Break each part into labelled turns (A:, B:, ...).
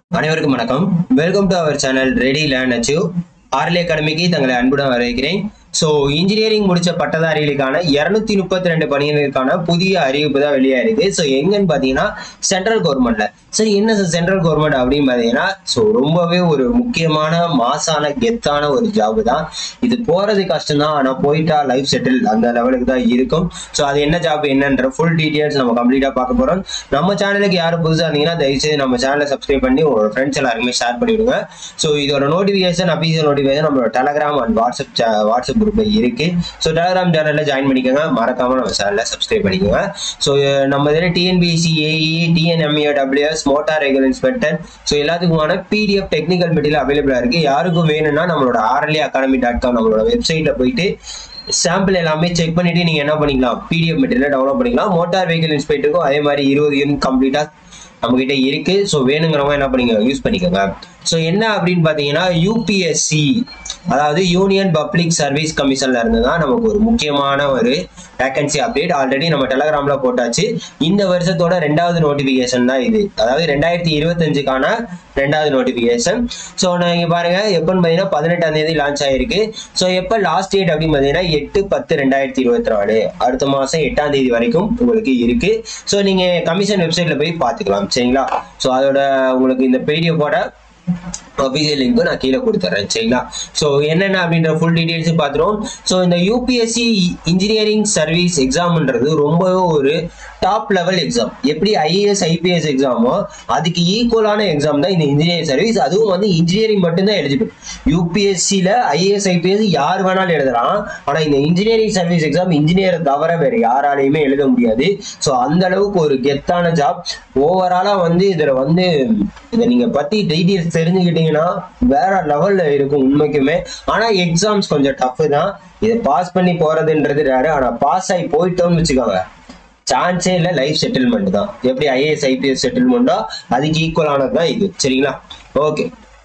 A: அனைவருக்கும் வணக்கம் welcome to our channel ready learn achieve ஆர்லே அகாடமிக்கு தங்களை அன்புடன் வரவேற்கிறேன் ஸோ இன்ஜினியரிங் முடிச்ச பட்டதாரிகளுக்கான இரநூத்தி முப்பத்தி ரெண்டு பணியினருக்கான புதிய அறிவிப்பு தான் வெளியாயிருக்கு ஸோ எங்கன்னு பார்த்தீங்கன்னா சென்ட்ரல் கவர்மெண்ட்ல சரி என்ன சென்ட்ரல் கவர்மெண்ட் அப்படின்னு பார்த்தீங்கன்னா ஸோ ரொம்பவே ஒரு முக்கியமான மாசான கெத்தான ஒரு ஜாப் தான் இது போறது கஷ்டம் தான் ஆனால் போயிட்டா லைஃப் செட்டில் அந்த லெவலுக்கு தான் இருக்கும் ஸோ அது என்ன ஜாப் என்னன்ற ஃபுல் டீட்டெயில்ஸ் நம்ம கம்ப்ளீட்டாக பார்க்க போகிறோம் நம்ம சேனலுக்கு யாரும் புதுசாக இருந்தீங்கன்னா தயவுசெய்து நம்ம சேனலை சப்ஸ்கிரைப் பண்ணி உங்களோட ஃப்ரெண்ட்ஸ் எல்லாருமே ஷேர் பண்ணிவிடுங்க ஸோ இதோட நோட்டிஃபிகேஷன் அஃபீஷியல் நோட்டிஃபிகேஷன் நம்மளோட Telegram and WhatsApp cha- WhatsApp குரூப்ல இருக்கு ஸோ டெலகிராம் சேனலில் ஜாயின் பண்ணிக்கோங்க மறக்காம நம்ம சேனலில் சப்ஸ்கிரைப் பண்ணிக்கோங்க ஸோ நம்ம இதில் TNPSC AE TNMA WS motor regular inspector so எல்லாத்துக்குமான பிடிஎஃப் டெக்னிக்கல் மெட்டீரியல் அவைலபிளாக இருக்கு யாருக்கும் வேணும்னா நம்மளோட ஆர்எல்ஏ அகாடமி டாட் காம் நம்மளோட வெப்சைட்ல போயிட்டு சாம்பிள் எல்லாமே செக் பண்ணிட்டு நீங்க என்ன பண்ணிக்கலாம் பிடிஎஃப் மெட்டீரியல் டவுன்லோட் பண்ணிக்கலாம் மோட்டார் வெஹிக்கல் இன்ஸ்பெக்டருக்கும் அதே மாதிரி இருபது யூனிட் கம்ப்ளீட்டா நம்ம கிட்ட இருக்கு ஸோ வேணுங்கிறவங்க என்ன பண்ணிங்க யூஸ் பண்ணிக்கோங்க ஸோ என்ன அப்படின்னு பார்த்தீங்கன்னா யூபிஎஸ்சி அதாவது யூனியன் பப்ளிக் சர்வீஸ் கமிஷன்ல இருந்து தான் நமக்கு ஒரு முக்கியமான ஒரு வேகன்சி அப்டேட் ஆல்ரெடி நம்ம டெலகிராம்ல போட்டாச்சு இந்த வருஷத்தோட ரெண்டாவது நோட்டிபிகேஷன் தான் இது அதாவது ரெண்டாயிரத்தி இருபத்தஞ்சுக்கான ரெண்டாவது நோட்டிபிகேஷன் ஸோ நான் இங்க பாருங்க எப்போன்னு பார்த்தீங்கன்னா பதினெட்டாம் தேதி லான்ச் ஆயிருக்கு ஸோ எப்போ லாஸ்ட் டேட் அப்படின்னு பார்த்தீங்கன்னா எட்டு பத்து ரெண்டாயிரத்தி இருபத்தி நாலு அடுத்த மாதம் எட்டாம் தேதி வரைக்கும் உங்களுக்கு இருக்கு ஸோ நீங்க கமிஷன் வெப்சைட்ல போய் பார்த்துக்கலாம் சரிங்களா ஸோ அதோட உங்களுக்கு இந்த பிடிஎஃபோட அஃபீஷியல் லிங்க் நான் கீழே கொடுத்துறேன் சரிங்களா ஸோ என்னென்ன அப்படின்ற ஃபுல் டீடைல்ஸ் பார்த்துருவோம் ஸோ இந்த யூபிஎஸ்சி இன்ஜினியரிங் சர்வீஸ் எக்ஸாம்ன்றது ரொம்பவே ஒரு டாப் லெவல் எக்ஸாம் எப்படி ஐஏஎஸ் ஐபிஎஸ் எக்ஸாமோ அதுக்கு ஈக்குவலான எக்ஸாம் தான் இந்த இன்ஜினியரிங் சர்வீஸ் அதுவும் வந்து இன்ஜினியரிங் மட்டும்தான் எலிஜிபிள் யூபிஎஸ்சியில் ஐஏஎஸ் ஐபிஎஸ் யார் வேணாலும் எழுதலாம் ஆனால் இந்த இன்ஜினியரிங் சர்வீஸ் எக்ஸாம் இன்ஜினியர் தவிர வேறு யாராலையுமே எழுத முடியாது ஸோ அந்த அளவுக்கு ஒரு கெத்தான ஜாப் ஓவராலாக வந்து இதில் வந்து இதை நீங்கள் பற்றி டீட்டெயில்ஸ் தெரிஞ்சுக்கிட்டீங்கன்னா வேற லெவலில் இருக்கும் உண்மைக்குமே ஆனால் எக்ஸாம்ஸ் கொஞ்சம் டஃப் தான் இதை பாஸ் பண்ணி போகிறதுன்றது ரேரு ஆனால் பாஸ் ஆகி போயிட்டோம்னு வச்சுக்கோங்க சான்ஸே இல்லை லைஃப் செட்டில்மெண்ட் தான் எப்படி ஐஏஎஸ் ஐபிஎஸ் செட்டில்மெண்ட்டோ அதுக்கு ஈக்குவலானது தான் இது சரிங்களா okay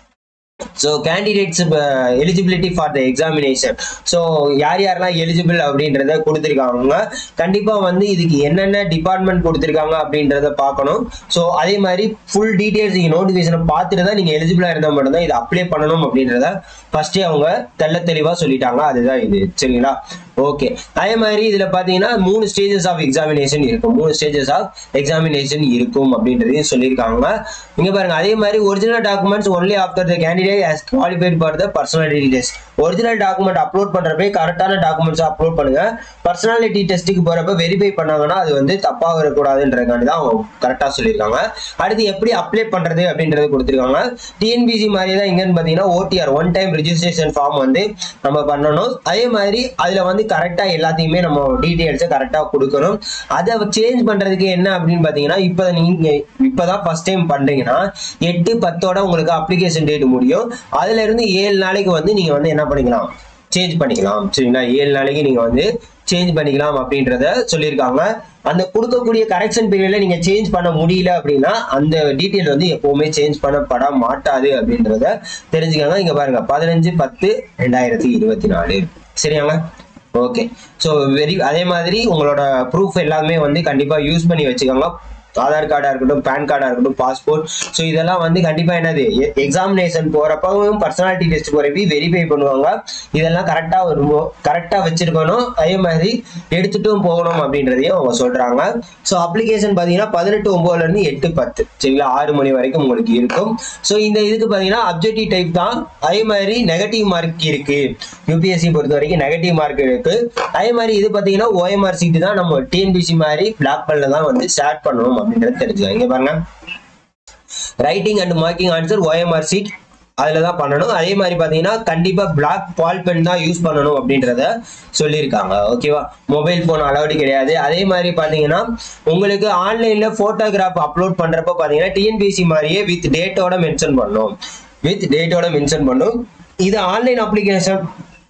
A: so candidates eligibility for the examination so யார் யாரெல்லாம் எலிஜிபிள் அப்படின்றத கொடுத்துருக்காங்க கண்டிப்பாக வந்து இதுக்கு என்னென்ன டிபார்ட்மெண்ட் கொடுத்துருக்காங்க அப்படின்றத பார்க்கணும் ஸோ அதே மாதிரி ஃபுல் டீட்டெயில்ஸ் நீங்கள் நோட்டிஃபிகேஷனை பார்த்துட்டு தான் நீங்கள் எலிஜிபிளாக இருந்தால் மட்டும்தான் இதை அப்ளை பண்ணணும் அப்படின்றத ஃபர்ஸ்டே அவங்க தெள்ள தெளிவாக சொல்லிட்டாங்க அதுதான் இது சரிங்களா ஓகே அதே மாதிரி இதில் பார்த்தீங்கன்னா மூணு ஸ்டேஜஸ் ஆஃப் எக்ஸாமினேஷன் இருக்கும் மூணு ஸ்டேஜஸ் ஆஃப் எக்ஸாமினேஷன் இருக்கும் அப்படின்றதையும் சொல்லியிருக்காங்க இங்க பாருங்க அதே மாதிரி original documents only after the candidate has qualified for the personality test original document upload பண்றப்ப கரெக்டான டாக்குமெண்ட்ஸ் அப்லோட் பண்ணுங்க பர்சனாலிட்டி டெஸ்ட்டுக்கு போறப்ப வெரிஃபை பண்ணாங்கன்னா அது வந்து தப்பாக வரக்கூடாதுன்றதுக்காண்டி தான் அவங்க கரெக்டாக சொல்லியிருக்காங்க அடுத்து எப்படி அப்ளை பண்றது அப்படின்றது கொடுத்துருக்காங்க டிஎன்பிசி மாதிரி தான் எங்கன்னு பார்த்தீங்கன்னா OTR one time registration form வந்து நம்ம பண்ணணும் அதே மாதிரி அதில் வந்து கரெக்டாக எல்லாத்தையுமே நம்ம டீட்டெயில்ஸை கரெக்டாக கொடுக்கணும் அதை சேஞ்ச் பண்ணுறதுக்கு என்ன அப்படின்னு பார்த்தீங்கன்னா இப்போ நீங்கள் இப்போ தான் ஃபஸ்ட் டைம் பண்ணுறீங்கன்னா எட்டு பத்தோட உங்களுக்கு அப்ளிகேஷன் டேட் முடியும் அதுல இருந்து ஏழு நாளைக்கு வந்து நீங்கள் வந்து என்ன பண்ணிக்கலாம் சேஞ்ச் பண்ணிக்கலாம் சரிங்களா ஏழு நாளைக்கு நீங்கள் வந்து சேஞ்ச் பண்ணிக்கலாம் அப்படின்றத சொல்லியிருக்காங்க அந்த கொடுக்கக்கூடிய கரெக்ஷன் பீரியட்ல நீங்க சேஞ்ச் பண்ண முடியல அப்படின்னா அந்த டீட்டெயில் வந்து எப்பவுமே சேஞ்ச் பண்ணப்பட மாட்டாது அப்படின்றத தெரிஞ்சுக்கோங்க இங்க பாருங்க பதினஞ்சு பத்து ரெண்டாயிரத்தி இருபத்தி நாலு சரியாங்க ஓகே ஸோ வெரி அதே மாதிரி உங்களோட ப்ரூஃப் எல்லாமே வந்து கண்டிப்பா யூஸ் பண்ணி வச்சுக்கோங்க ஆதார் கார்டா இருக்கட்டும் பேன் கார்டா இருக்கட்டும் பாஸ்போர்ட் ஸோ இதெல்லாம் வந்து கண்டிப்பா என்னது எக்ஸாமினேஷன் போறப்பவும் பர்சனாலிட்டி டெஸ்ட் போறப்ப வெரிஃபை பண்ணுவாங்க இதெல்லாம் கரெக்டா ஒரு கரெக்டா வச்சிருக்கணும் அதே மாதிரி எடுத்துட்டும் போகணும் அப்படின்றதையும் அவங்க சொல்றாங்க ஸோ அப்ளிகேஷன் பாத்தீங்கன்னா பதினெட்டு ஒன்பதுல இருந்து எட்டு பத்து சரிங்களா ஆறு மணி வரைக்கும் உங்களுக்கு இருக்கும் ஸோ இந்த இதுக்கு பாத்தீங்கன்னா அப்ஜெக்டிவ் டைப் தான் அதே மாதிரி நெகட்டிவ் மார்க் இருக்கு யூபிஎஸ்சி பொறுத்த வரைக்கும் நெகட்டிவ் மார்க் இருக்கு அதே மாதிரி இது பாத்தீங்கன்னா ஓஎம்ஆர் சீட்டு தான் நம்ம டிஎன்பிசி மாதிரி பிளாக் பல்ல தான் வந்து ஸ்டார்ட் பண்ணணும் அப்படின்றது தெரிஞ்சுக்கலாம் இங்க பாருங்க writing and marking answer OMR sheet அதில் தான் பண்ணணும் அதே மாதிரி பார்த்தீங்கன்னா கண்டிப்பாக பிளாக் பால் பென் தான் யூஸ் பண்ணணும் அப்படின்றத சொல்லியிருக்காங்க ஓகேவா மொபைல் ஃபோன் அலௌடு கிடையாது அதே மாதிரி பார்த்தீங்கன்னா உங்களுக்கு ஆன்லைனில் ஃபோட்டோகிராஃப் அப்லோட் பண்ணுறப்ப பார்த்தீங்கன்னா டிஎன்பிசி மாதிரியே வித் டேட்டோட மென்ஷன் பண்ணணும் வித் டேட்டோட மென்ஷன் பண்ணும் இது ஆன்லைன் அப்ளிகேஷன்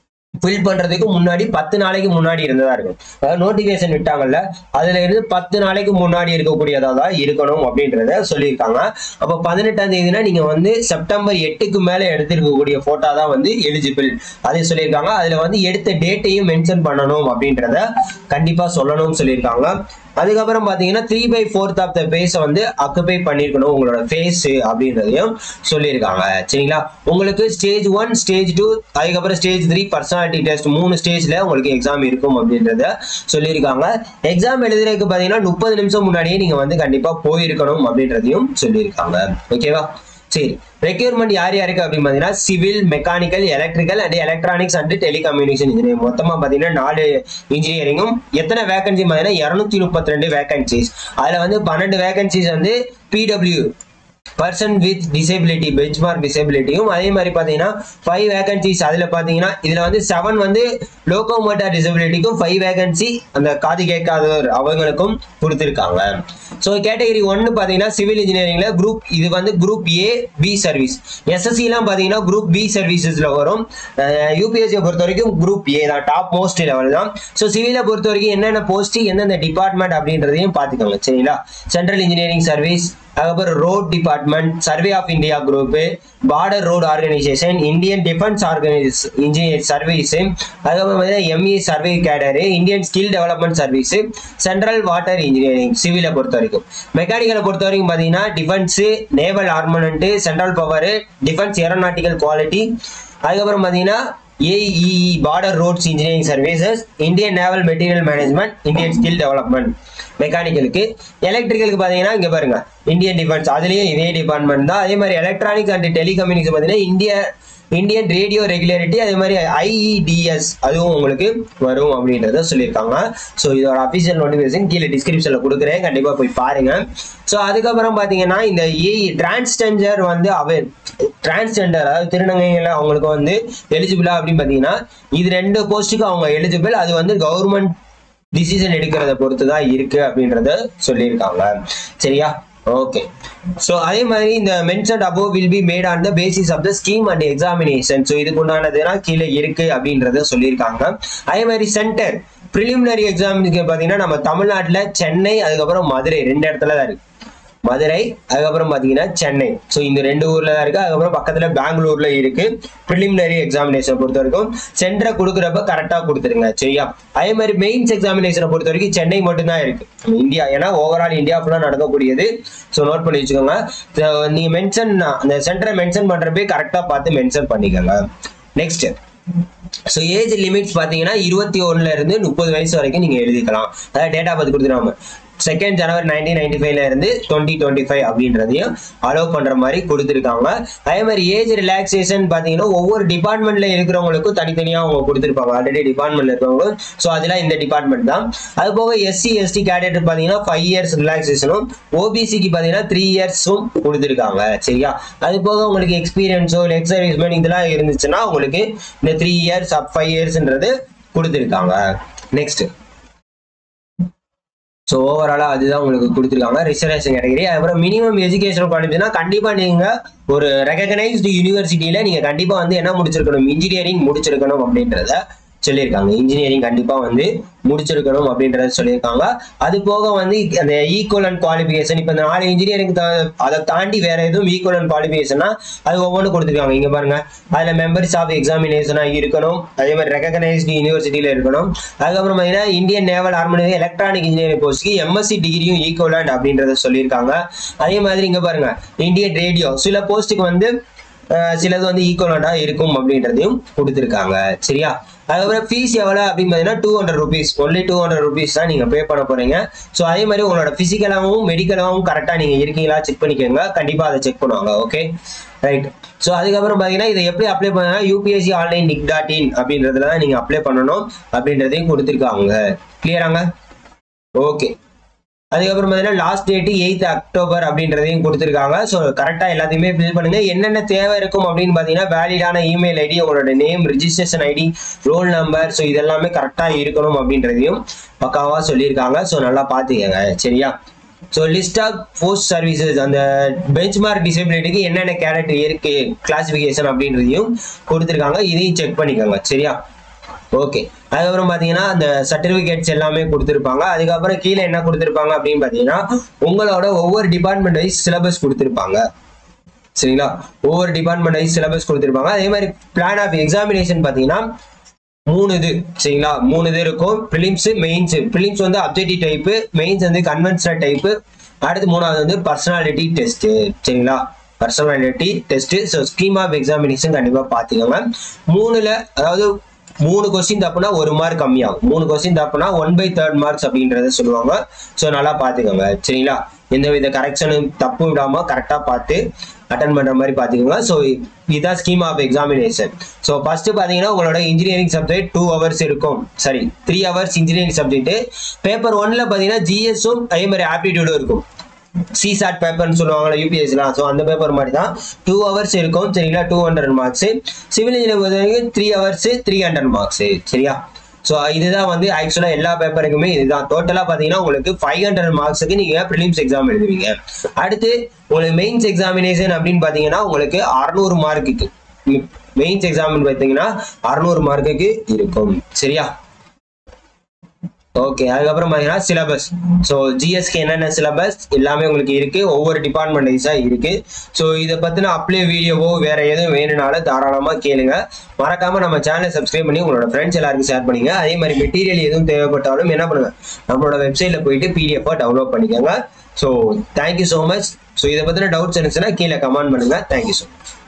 A: ஃபில் பண்றதுக்கு முன்னாடி பத்து நாளைக்கு முன்னாடி இருந்ததா இருக்கும் அதாவது நோட்டிபிகேஷன் விட்டாங்கல்ல அதுல இருந்து பத்து நாளைக்கு முன்னாடி இருக்கக்கூடியதா தான் இருக்கணும் அப்படின்றத சொல்லியிருக்காங்க அப்போ பதினெட்டாம் தேதினா நீங்க வந்து செப்டம்பர் எட்டுக்கு மேல எடுத்திருக்கக்கூடிய போட்டோ தான் வந்து எலிஜிபிள் அதை சொல்லியிருக்காங்க அதுல வந்து எடுத்த டேட்டையும் மென்ஷன் பண்ணணும் அப்படின்றத கண்டிப்பா சொல்லணும்னு சொல்லியிருக்காங்க அதுக்கப்புறம் பாத்தீங்கன்னா three by fourth of the பேஸை வந்து அக்குபை பண்ணிருக்கணும் உங்களோட ஃபேஸ் அப்படின்றதையும் சொல்லியிருக்காங்க சரிங்களா உங்களுக்கு ஸ்டேஜ் ஒன் ஸ்டேஜ் டூ அதுக்கப்புறம் ஸ்டேஜ் த்ரீ பர்சனாலிட்டி டெஸ்ட் மூணு ஸ்டேஜ்ல உங்களுக்கு எக்ஸாம் இருக்கும் அப்படின்றத சொல்லியிருக்காங்க எக்ஸாம் எழுதுறதுக்கு பாத்தீங்கன்னா முப்பது நிமிஷம் முன்னாடியே நீங்க வந்து கண்டிப்பா போயிருக்கணும் அப்படின்றதையும் சொல்லியிருக்காங்க ஓகேவா சரி ரெக்யூர்மெண்ட் யார் யாருக்கு அப்படின்னு பார்த்தீங்கன்னா civil mechanical electrical and electronics and telecommunication engineering மொத்தமாக பார்த்தீங்கன்னா நாலு இன்ஜினியரிங்கும் எத்தனை வேகன்சி பார்த்தீங்கன்னா இரநூத்தி முப்பத்தி ரெண்டு வேகன்சிஸ் அதில் வந்து பன்னெண்டு வேகன்சிஸ் வந்து PW person with disability benchmark டிசேபிலிட்டியும் அதே மாதிரி பார்த்தீங்கன்னா ஃபைவ் வேகன்சிஸ் அதில் பார்த்தீங்கன்னா இதில் வந்து செவன் வந்து லோகோமோட்டார் டிசபிலிட்டிக்கும் ஃபைவ் வேகன்சி அந்த காது கேட்காதவர் அவங்களுக்கும் கொடுத்துருக்காங்க ஸோ கேட்டகரி ஒன்று பார்த்தீங்கன்னா சிவில் இன்ஜினியரிங்கில் குரூப் இது வந்து குரூப் ஏ பி சர்வீஸ் எஸ்எஸ்சிலாம் பார்த்தீங்கன்னா குரூப் பி சர்வீசஸில் வரும் யூபிஎஸ்சியை பொறுத்த வரைக்கும் குரூப் ஏ தான் டாப் மோஸ்ட் லெவல் தான் ஸோ சிவிலை பொறுத்த வரைக்கும் என்னென்ன போஸ்ட் எந்தெந்த டிபார்ட்மெண்ட் அப்படின்றதையும் பார்த்துக்கோங்க சரிங்களா சென்ட்ரல் இன்ஜினியரிங் சர்வீஸ் அதுக்கப்புறம் road department survey of India group border road organisation Indian defence organise engineer service அதுக்கப்புறம் பார்த்தீங்கன்னா ME survey cadre Indian skill development service central water engineering சிவிலை பொறுத்த வரைக்கும் மெக்கானிக்கலை பொறுத்த வரைக்கும் பார்த்தீங்கன்னா defence naval armament central power defence aeronautical quality அதுக்கப்புறம் பார்த்தீங்கன்னா AEE border roads engineering services Indian naval material management Indian skill development மெக்கானிக்கலுக்கு எலக்ட்ரிக்கலுக்கு பார்த்தீங்கன்னா இங்கே பாருங்க இந்தியன் டிஃபென்ஸ் அதுலேயும் இதே டிபார்ட்மெண்ட் தான் அதே மாதிரி எலக்ட்ரானிக்ஸ் அண்ட் டெலிகம்யூனிகேஷன் பார்த்தீங்கன்னா இந்திய இந்தியன் ரேடியோ ரெகுலேரிட்டி அதே மாதிரி ஐஇடிஎஸ் அதுவும் உங்களுக்கு வரும் அப்படின்றத சொல்லியிருக்காங்க ஸோ இதோட அஃபிஷியல் நோட்டிஃபிகேஷன் கீழே டிஸ்கிரிப்ஷனில் கொடுக்குறேன் கண்டிப்பாக போய் பாருங்க ஸோ அதுக்கப்புறம் பார்த்தீங்கன்னா இந்த ஏஇ டிரான்ஸ்ஜெண்டர் வந்து அவ டிரான்ஸ்ஜெண்டர் அதாவது திருநங்கைகள் அவங்களுக்கு வந்து எலிஜிபிளா அப்படின்னு பார்த்தீங்கன்னா இது ரெண்டு போஸ்ட்டுக்கு அவங்க எலிஜிபிள் அது வந்து கவர்மெண்ட் டிசிஷன் எடுக்கிறத பொறுத்து தான் இருக்கு அப்படின்றத சொல்லியிருக்காங்க சரியா ஓகே ஸோ அதே மாதிரி இந்த mention above will be made on the basis of the scheme and examination so இதுக்கு உண்டானதுனா கீழே இருக்கு அப்படின்றத சொல்லியிருக்காங்க அதே மாதிரி சென்டர் ப்ரிலிமினரி எக்ஸாமுக்கு பார்த்தீங்கன்னா நம்ம தமிழ்நாட்டில் சென்னை அதுக்கப்புறம் மதுரை ரெண்டு இடத்துல தான் இருக்கு மதுரை அதுக்கப்புறம் பார்த்தீங்கன்னா சென்னை ஸோ இந்த ரெண்டு ஊர்ல தான் இருக்கு அதுக்கப்புறம் பக்கத்துல பெங்களூர்ல இருக்கு ப்ரிலிமினரி எக்ஸாமினேஷன் பொறுத்த வரைக்கும் சென்டரை கொடுக்குறப்ப கரெக்டாக கொடுத்துருங்க சரியா அதே மாதிரி மெயின்ஸ் எக்ஸாமினேஷனை பொறுத்த வரைக்கும் சென்னை மட்டும்தான் இருக்கு இந்தியா ஏன்னா ஓவரால் இந்தியா ஃபுல்லாக நடக்கக்கூடியது ஸோ நோட் பண்ணி வச்சுக்கோங்க So, நீங்க மென்ஷன் அந்த சென்டரை மென்ஷன் பண்றப்பே கரெக்டாக பார்த்து மென்ஷன் பண்ணிக்கோங்க நெக்ஸ்ட் ஸோ ஏஜ் லிமிட்ஸ் பார்த்தீங்கன்னா இருபத்தி ஒன்னுல இருந்து முப்பது வயசு வரைக்கும் நீங்கள் எழுதிக்கலாம் அதாவது டேட்டா பார்த்து கொடுத்துருவாங்க செகண்ட் ஜனவரி நைன்டீன் நைன்டி ஃபைவ்ல இருந்து டுவெண்ட்டி டுவெண்ட்டி ஃபைவ் அப்படின்றதையும் அலோவ் பண்ற மாதிரி கொடுத்துருக்காங்க அதே மாதிரி ஏஜ் ரிலாக்ஸேஷன் பார்த்தீங்கன்னா ஒவ்வொரு டிபார்ட்மெண்ட்ல இருக்கிறவங்களுக்கும் தனித்தனியாக அவங்க கொடுத்துருப்பாங்க ஆல்ரெடி டிபார்ட்மெண்ட்ல இருக்கிறவங்க ஸோ அதெல்லாம் இந்த டிபார்ட்மெண்ட் தான் அது போக எஸ்சி எஸ்டி கேடட் பார்த்தீங்கன்னா ஃபைவ் இயர்ஸ் ரிலாக்ஸேஷனும் ஓபிசிக்கு பார்த்தீங்கன்னா த்ரீ இயர்ஸும் கொடுத்துருக்காங்க சரியா அது போக உங்களுக்கு எக்ஸ்பீரியன்ஸோ இல்லை எக்ஸ் சர்வீஸ்மெண்ட் இதெல்லாம் இருந்துச்சுன்னா உங்களுக்கு இந்த த்ரீ இயர்ஸ் அப் ஃபைவ் இயர்ஸ்ன்றது கொடுத்துருக்காங்க நெக்ஸ்ட் ஸோ ஓவராலாக அதுதான் உங்களுக்கு கொடுத்துருக்காங்க ரிசர்வேஷன் கேட்டகரி அதுக்கப்புறம் மினிமம் எஜுகேஷன் குவாலிஃபிகேஷனா கண்டிப்பாக நீங்கள் ஒரு ரெகக்னைஸ்டு யூனிவர்சிட்டியில் நீங்கள் கண்டிப்பாக வந்து என்ன முடிச்சிருக்கணும் இன்ஜினியரிங் முடிச்சிருக்கணும் அப்படின்றத சொல்லியிருக்காங்க இன்ஜினியரிங் கண்டிப்பாக வந்து முடிச்சிருக்கணும் அப்படின்றத சொல்லியிருக்காங்க அது போக வந்து அந்த ஈக்குவல் அண்ட் குவாலிஃபிகேஷன் இப்போ இந்த நாலு இன்ஜினியரிங் அதை தாண்டி வேற எதுவும் ஈக்குவல் அண்ட் குவாலிஃபிகேஷனா அது ஒவ்வொன்றும் கொடுத்துருக்காங்க இங்கே பாருங்க அதில் மெம்பர்ஸ் ஆஃப் எக்ஸாமினேஷனாக இருக்கணும் அதே மாதிரி ரெகக்னைஸ்டு யூனிவர்சிட்டியில் இருக்கணும் அதுக்கப்புறம் பார்த்தீங்கன்னா இந்தியன் நேவல் ஆர்மனி எலக்ட்ரானிக் இன்ஜினியரிங் போஸ்ட்க்கு எம்எஸ்சி டிகிரியும் ஈக்குவலண்ட் அப்படின்றத சொல்லியிருக்காங்க அதே மாதிரி இங்கே பாருங்க இந்தியன் ரேடியோ சில போஸ்ட்டுக்கு வந்து அஹ், சிலது வந்து ஈக்குவலண்டாக இருக்கும் அப்படின்றதையும் கொடுத்துருக்காங்க சரியா அதுக்கப்புறம் ஃபீஸ் எவ்வளோ அப்படின்னு பார்த்தீங்கன்னா two hundred rupees only two hundred rupees தான் நீங்கள் பே பண்ண போறீங்க ஸோ அதே மாதிரி உங்களோட ஃபிசிக்கலாகவும் மெடிக்கலாகவும் கரெக்டாக நீங்கள் இருக்கீங்களா செக் பண்ணிக்கோங்க கண்டிப்பாக அதை செக் பண்ணுவாங்க ஓகே ரைட் ஸோ அதுக்கப்புறம் பார்த்தீங்கன்னா இதை எப்படி அப்ளை பண்ணா UPSC online nic dot in அப்படின்றதுல தான் நீங்கள் அப்ளை பண்ணணும் அப்படின்றதையும் கொடுத்துருக்காங்க கிளியராங்க ஓகே அதுக்கப்புறம் பார்த்தீங்கன்னா லாஸ்ட் டேட்டு எயித் அக்டோபர் அப்படின்றதையும் கொடுத்துருக்காங்க ஸோ கரெக்டாக எல்லாத்தையுமே ஃபில் பண்ணுங்க என்னென்ன தேவை இருக்கும் அப்படின்னு பார்த்தீங்கன்னா வேலிடான இமெயில் ஐடி உங்களோட name registration ID roll number so இதெல்லாமே கரெக்டாக இருக்கணும் அப்படின்றதையும் பக்காவாக சொல்லியிருக்காங்க ஸோ நல்லா பார்த்துக்கங்க சரியா so list of post services அந்த பெஞ்ச் மார்க் டிசபிலிட்டிக்கு என்னென்ன கேரக்டர் இருக்கு கிளாசிஃபிகேஷன் அப்படின்றதையும் கொடுத்துருக்காங்க இதையும் செக் பண்ணிக்கோங்க சரியா ஓகே அதுக்கப்புறம் பார்த்தீங்கன்னா அந்த சர்டிஃபிகேட்ஸ் எல்லாமே கொடுத்துருப்பாங்க அதுக்கப்புறம் கீழே என்ன கொடுத்துருப்பாங்க அப்படின்னு பார்த்தீங்கன்னா உங்களோட ஒவ்வொரு டிபார்ட்மெண்ட் வைஸ் சிலபஸ் கொடுத்துருப்பாங்க சரிங்களா ஒவ்வொரு டிபார்ட்மெண்ட் வைஸ் சிலபஸ் கொடுத்துருப்பாங்க அதே மாதிரி பிளான் ஆஃப் எக்ஸாமினேஷன் பார்த்தீங்கன்னா மூணு இது சரிங்களா மூணு இது இருக்கும் ப்ரிலிம்ஸ் மெயின்ஸ் ப்ரிலிம்ஸ் வந்து அப்ஜெக்டிவ் டைப்பு மெயின்ஸ் வந்து கன்வென்ஷனல் டைப்பு அடுத்து மூணாவது வந்து பர்சனாலிட்டி டெஸ்ட் சரிங்களா personality test so scheme of examination கண்டிப்பாக பார்த்துக்கோங்க மூணுல அதாவது மூணு கொஸ்டின் தப்புனா ஒரு மார்க் கம்மியாகும் மூணு கொஸ்டின் தப்புனா ஒன் பை தேர்ட் மார்க்ஸ் அப்படின்றத சொல்லுவாங்க ஸோ நல்லா பார்த்துக்கோங்க சரிங்களா எந்த வித கரெக்ஷனும் தப்பு விடாம கரெக்டாக பார்த்து அட்டன் பண்ற மாதிரி பார்த்துக்கோங்க ஸோ இதுதான் scheme of examination so first பார்த்தீங்கன்னா உங்களோட இன்ஜினியரிங் சப்ஜெக்ட் டூ ஹவர்ஸ் இருக்கும் சரி three hours engineering subject paper ஒன்ல பார்த்தீங்கன்னா ஜிஎஸும் அதே மாதிரி ஆப்டிடியூடும் இருக்கும் சிசாட் பேப்பர்னு சொல்லுவாங்கல்ல யூபிஎஸ்லாம் ஸோ அந்த பேப்பர் மாதிரி தான் டூ ஹவர்ஸ் இருக்கும் சரிங்களா two hundred marks civil engineer பொறுத்த வரைக்கும் three hours three hundred marks சரியா ஸோ இதுதான் வந்து ஆக்சுவலாக எல்லா பேப்பருக்குமே இதுதான் டோட்டலாக பார்த்தீங்கன்னா உங்களுக்கு ஃபைவ் ஹண்ட்ரட் மார்க்ஸுக்கு நீங்கள் ப்ரிலிம்ஸ் எக்ஸாம் எழுதுவீங்க அடுத்து உங்களுக்கு மெயின்ஸ் எக்ஸாமினேஷன் அப்படின்னு பார்த்தீங்கன்னா உங்களுக்கு அறநூறு மார்க்குக்கு மெயின்ஸ் எக்ஸாம் பார்த்தீங்கன்னா அறநூறு மார்க்குக்கு இருக்கும் சரியா ஓகே அதுக்கப்புறம் பார்த்தீங்கன்னா சிலபஸ் ஸோ ஜிஎஸ்க்கு என்னென்ன சிலபஸ் எல்லாமே உங்களுக்கு இருக்கு ஒவ்வொரு டிபார்ட்மெண்ட் வைஸாக இருக்கு ஸோ இதை பற்றின அப்ளை வீடியோவோ வேற எதுவும் வேணும்னாலும் தாராளமாக கேளுங்க மறக்காம நம்ம சேனலை சப்ஸ்கிரைப் பண்ணி உங்களோட ஃப்ரெண்ட்ஸ் எல்லாருக்கும் ஷேர் பண்ணுங்க அதே மாதிரி மெட்டீரியல் எதுவும் தேவைப்பட்டாலும் என்ன பண்ணுங்க நம்மளோட வெப்சைட்ல போயிட்டு பிடிஎஃபாக டவுன்லோட் பண்ணிக்கோங்க so thank you so much so இதை பற்றின டவுட்ஸ் இருந்துச்சுன்னா கீழே கமெண்ட் பண்ணுங்க தேங்க்யூ ஸோ மச்